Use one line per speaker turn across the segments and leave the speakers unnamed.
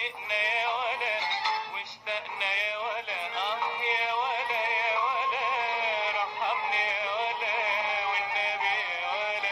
عشقنا يا ولا واشتقنا يا ولا اه يا ولا يا ولا رحمني يا ولا والنبي يا ولا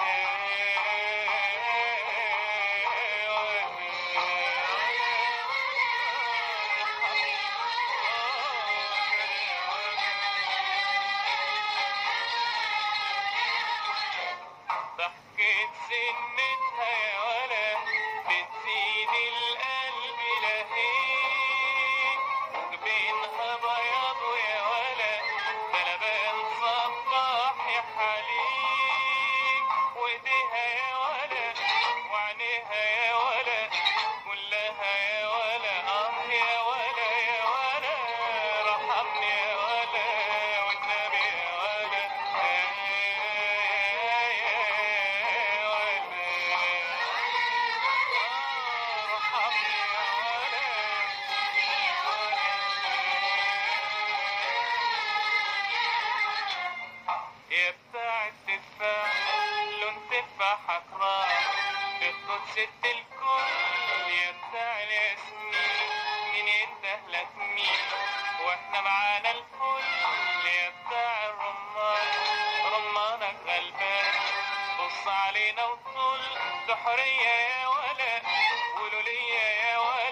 ضحكة سنتها يا ولا بتزيد القلب لهيب وجبينها بياض يا ولا بلبان صباح يا حليب وايديها يا ولا وعينيها يا ولا كلها يا ولا اه يا ولا يا ولا رحمني يا ولا والنبي يا ولا يا ولا رحمني يا يا بتاع التفاح لون تفاحك راح تدخل ست الكل يا بتاع الياسمين مين يندهلك مين واحنا معانا الفل يا بتاع الرمان رمانك غلبان بص علينا وطل دحرية يا ولا قولوا لي يا ولا